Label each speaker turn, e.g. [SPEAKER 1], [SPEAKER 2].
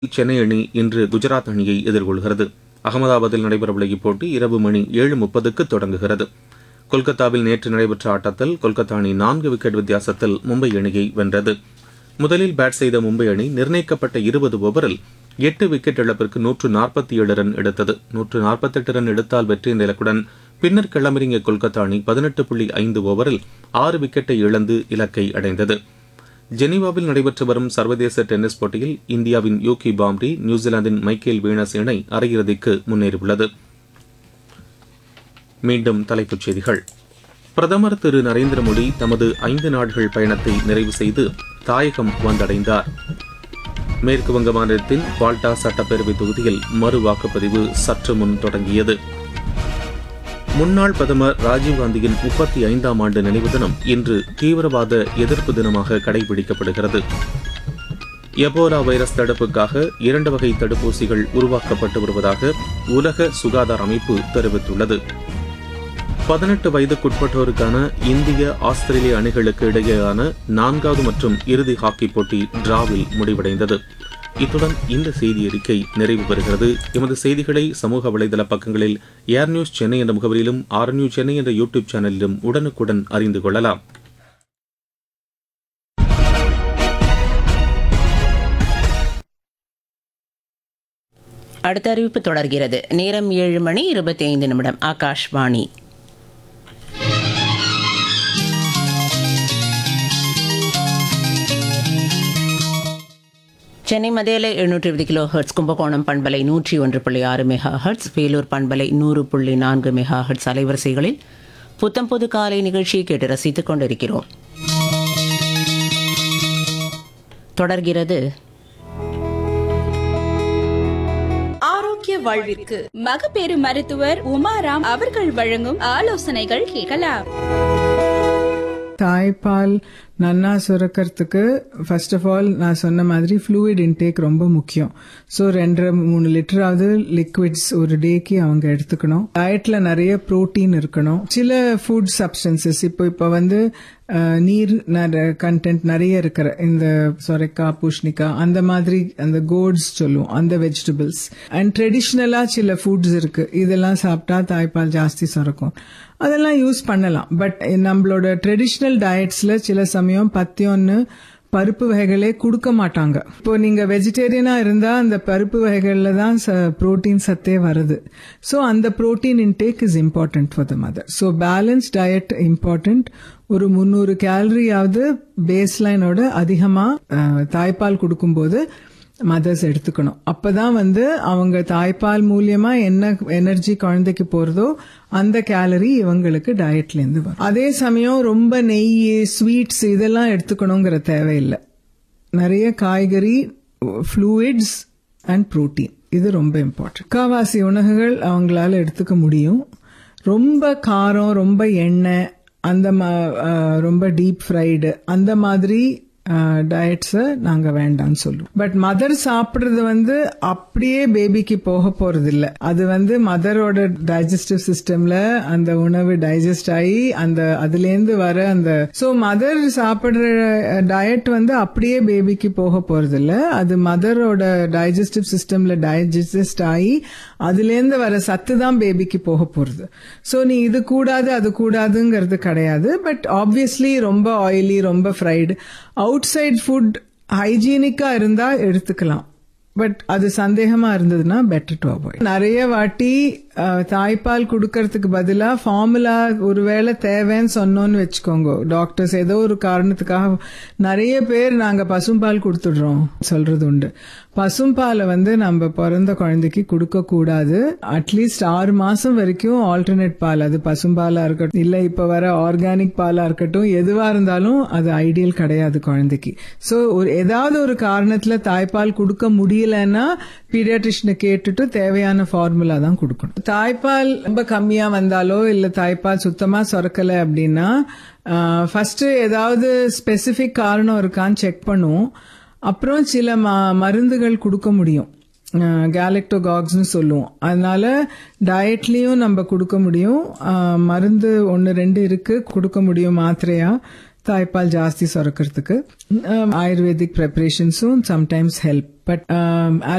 [SPEAKER 1] சென்னை அணி இன்று குஜராத் அணியை எதிர்கொள்கிறது அகமதாபாத்தில் நடைபெறவுள்ள இப்போட்டி இரவு மணி ஏழு முப்பதுக்கு தொடங்குகிறது கொல்கத்தாவில் நேற்று நடைபெற்ற ஆட்டத்தில் கொல்கத்தா அணி நான்கு விக்கெட் வித்தியாசத்தில் மும்பை அணியை வென்றது முதலில் பேட் செய்த மும்பை அணி நிர்ணயிக்கப்பட்ட இருபது ஓவரில் எட்டு விக்கெட் இழப்பிற்கு நூற்று நாற்பத்தி ஏழு ரன் எடுத்தது நூற்று நாற்பத்தெட்டு ரன் எடுத்தால் வெற்றி என்ற இலக்குடன் பின்னர் களமிறங்கிய கொல்கத்தா அணி பதினெட்டு புள்ளி ஐந்து ஓவரில் ஆறு விக்கெட்டை இழந்து இலக்கை அடைந்தது ஜெனீவாவில் நடைபெற்று வரும் சர்வதேச டென்னிஸ் போட்டியில் இந்தியாவின் யூகி பாம்ரி நியூசிலாந்தின் மைக்கேல் வீனஸ் இணை அரையிறுதிக்கு முன்னேறியுள்ளது மீண்டும் தலைப்புச் செய்திகள் பிரதமர் திரு நரேந்திர மோடி தமது ஐந்து நாடுகள் பயணத்தை நிறைவு செய்து தாயகம் வந்தடைந்தார் மேற்கு வங்க மாநிலத்தின் பால்டா சட்டப்பேரவை தொகுதியில் மறு வாக்குப்பதிவு சற்று முன் தொடங்கியது முன்னாள் பிரதமர் ராஜீவ்காந்தியின் முப்பத்தி ஐந்தாம் ஆண்டு நினைவு தினம் இன்று தீவிரவாத எதிர்ப்பு தினமாக கடைபிடிக்கப்படுகிறது எபோலா வைரஸ் தடுப்புக்காக இரண்டு வகை தடுப்பூசிகள் உருவாக்கப்பட்டு வருவதாக உலக சுகாதார அமைப்பு தெரிவித்துள்ளது பதினெட்டு வயதுக்குட்பட்டோருக்கான இந்திய ஆஸ்திரேலிய அணிகளுக்கு இடையேயான நான்காவது மற்றும் இறுதி ஹாக்கி போட்டி டிராவில் முடிவடைந்தது இத்துடன் இந்த செய்தி அறிக்கை நிறைவு பெறுகிறது எமது செய்திகளை சமூக வலைதள பக்கங்களில் ஏர் நியூஸ் சென்னை என்ற முகவரியிலும் ஆர் நியூஸ் சென்னை என்ற யூடியூப் சேனலிலும் உடனுக்குடன் அறிந்து கொள்ளலாம்
[SPEAKER 2] அடுத்த அறிவிப்பு தொடர்கிறது நேரம் ஏழு மணி இருபத்தி ஐந்து நிமிடம் ஆகாஷ்வாணி சென்னை மதேல எழுநூற்றி இருபது கிலோ ஹெர்ட்ஸ் கும்பகோணம் பண்பலை நூற்றி ஒன்று புள்ளி ஆறு மெகா ஹெர்ட்ஸ் வேலூர் பண்பலை நூறு புள்ளி நான்கு மெகா ஹெர்ட்ஸ் அலைவரிசைகளில் புத்தம்புது காலை நிகழ்ச்சியை கேட்டு ரசித்துக் கொண்டிருக்கிறோம் தொடர்கிறது
[SPEAKER 3] ஆரோக்கிய வாழ்விற்கு மகப்பேறு மருத்துவர் உமாராம் அவர்கள் வழங்கும் ஆலோசனைகள் கேட்கலாம்
[SPEAKER 4] தாய்ப்பால் நன்னா சுரக்கிறதுக்கு ஃபர்ஸ்ட் ஆஃப் ஆல் நான் சொன்ன மாதிரி ஃப்ளூயிட் இன்டேக் ரொம்ப முக்கியம் ஸோ ரெண்டரை மூணு லிட்டராவது லிக்விட்ஸ் ஒரு டேக்கு அவங்க எடுத்துக்கணும் டயட்ல நிறைய புரோட்டீன் இருக்கணும் சில ஃபுட் சப்ஸ்டன்சஸ் இப்போ இப்போ வந்து அஹ், நீர் கண்டென்ட் நிறைய இருக்கிற இந்த சொரைக்காய் பூஷ்ணிக்காய் அந்த மாதிரி அந்த கோட்ஸ் சொல்லுவோம் அந்த வெஜிடபிள்ஸ் அண்ட் ட்ரெடிஷ்னலா சில ஃபுட்ஸ் இருக்கு இதெல்லாம் சாப்பிட்டா தாய்ப்பால் ஜாஸ்தி சுரக்கும் அதெல்லாம் யூஸ் பண்ணலாம் பட் நம்மளோட ட்ரெடிஷ்னல் டயட்ஸ்ல சில சமயம் பத்தியம்னு பருப்பு வகைகளே கொடுக்க மாட்டாங்க இப்போ நீங்க வெஜிடேரியனா இருந்தா அந்த பருப்பு வகைகள்ல தான் புரோட்டீன் சத்தே வருது ஸோ அந்த protein intake is important for the mother so balance diet important ஒரு முந்நூறு கேலரியாவது பேஸ் லைனோட அதிகமா அஹ், தாய்ப்பால் கொடுக்கும்போது மதர்ஸ் எடுத்துக்கணும் அப்பதான் வந்து அவங்க தாய்ப்பால் மூலியமா என்ன எனர்ஜி குழந்தைக்கு போறதோ அந்த கேலரி இவங்களுக்கு டயட்ல இருந்து வரும் அதே சமயம் ரொம்ப நெய் ஸ்வீட்ஸ் இதெல்லாம் எடுத்துக்கணுங்கிற தேவையில்லை நிறைய காய்கறி ஃப்ளூயிட்ஸ் அண்ட் புரோட்டீன் இது ரொம்ப இம்பார்ட்டன்ட் முக்காவாசி உணவுகள் அவங்களால எடுத்துக்க முடியும் ரொம்ப காரம் ரொம்ப எண்ணெய் அந்த மா- அஹ், ரொம்ப டீப் ஃப்ரைடு அந்த மாதிரி டயட்ஸை நாங்க வேண்டாம்னு சொல்லுவோம் பட் மதர் சாப்பிடுறது வந்து அப்படியே பேபிக்கு போக போறது இல்ல அது வந்து மதரோட டைஜஸ்டிவ் சிஸ்டம்ல அந்த உணவு டைஜஸ்ட் ஆகி அந்த அதுலேருந்து வர அந்த சோ மதர் சாப்பிடுற டயட் வந்து அப்படியே பேபிக்கு போக போறது இல்ல அது மதரோட டைஜஸ்டிவ் சிஸ்டம்ல டைஜஸ்ட் ஆகி அதுலேருந்து வர சத்து தான் பேபிக்கு போக போறது சோ நீ இது கூடாது அது கூடாதுங்கிறது கிடையாது பட் ஆப்வியஸ்லி ரொம்ப ஆயிலி ரொம்ப ஃப்ரைடு அவுட் சைட் ஃபுட் ஹைஜீனிக்கா இருந்தா எடுத்துக்கலாம் பட் அது சந்தேகமா இருந்ததுன்னா பெட்டர் டு அவாய்ட் நிறைய வாட்டி அஹ், தாய்ப்பால் கொடுக்கறதுக்கு பதிலா ஃபார்முலா ஒருவேளை தேவைன்னு சொன்னோன்னு வச்சுக்கோங்க டாக்டர்ஸ் ஏதோ ஒரு காரணத்துக்காக நிறைய பேர் நாங்க பசும்பால் கொடுத்துடுறோம் சொல்றது உண்டு பசும்பாலை வந்து நம்ம பிறந்த குழந்தைக்கு கொடுக்க கூடாது அட்லீஸ்ட் ஆறு மாசம் வரைக்கும் ஆல்டர்னேட் பால் அது பசும்பாலா இருக்கட்டும் இல்ல இப்ப வர ஆர்கானிக் பாலா இருக்கட்டும் எதுவா இருந்தாலும் அது ஐடியல் கிடையாது குழந்தைக்கு சோ ஒரு ஏதாவது ஒரு காரணத்துல தாய்ப்பால் கொடுக்க முடியலன்னா பீடியாட்ரிஷனை கேட்டுட்டு தேவையான ஃபார்முலா தான் கொடுக்கணும் தாய்ப்பால் ரொம்ப கம்மியா வந்தாலோ இல்ல தாய்ப்பால் சுத்தமா சுரக்கல அப்படின்னா ஃபர்ஸ்ட் ஏதாவது ஸ்பெசிபிக் காரணம் இருக்கான்னு செக் பண்ணுவோம் அப்புறம் சில ம- மருந்துகள் கொடுக்க முடியும் கேலக்டோகாக்ஸ்னு சொல்லுவோம் அதனால டயட்லயும் நம்ம கொடுக்க முடியும் அஹ், மருந்து ஒன்று ரெண்டு இருக்கு கொடுக்க முடியும் மாத்திரையா தாய்ப்பால் ஜாஸ்தி சுரக்கிறதுக்கு ஆயுர்வேதிக் ப்ரிப்பரேஷன்ஸும் சம்டைம்ஸ் ஹெல்ப் பட்